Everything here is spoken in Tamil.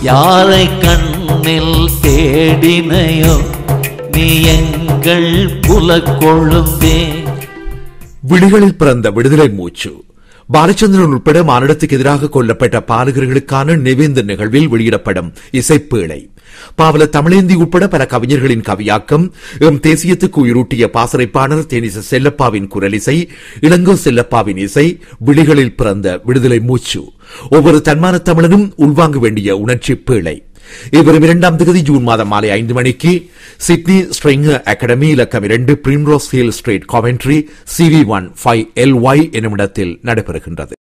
யாரை கண்ணில் தேடினையோ நீ எங்கள் புலக்கொழுந்தே விழிகளில் பிறந்த விடுதலை மூச்சு பாலச்சந்திரன் உட்பட மானிடத்துக்கு எதிராக கொல்லப்பட்ட பாலகர்களுக்கான நிவேந்த நிகழ்வில் வெளியிடப்படும் இசைப்பேழை பாவல தமிழேந்தி உட்பட பல கவிஞர்களின் கவியாக்கம் எம் தேசியத்துக்கு உயிரூட்டிய பாசறைப்பாணர் தேனிச செல்லப்பாவின் குரலிசை இளங்கோ செல்லப்பாவின் இசை விழிகளில் பிறந்த விடுதலை மூச்சு ஒவ்வொரு தன்மான தமிழனும் உள்வாங்க வேண்டிய உணர்ச்சி பேழை இவரும் இரண்டாம் தேதி ஜூன் மாதம் மாலை ஐந்து மணிக்கு சிட்னி ஸ்ட்ரிங் அகாடமி இலக்கம் இரண்டு primrose hill street commentary CV one five L Y என்னும் இடத்தில் நடைபெறுகின்றது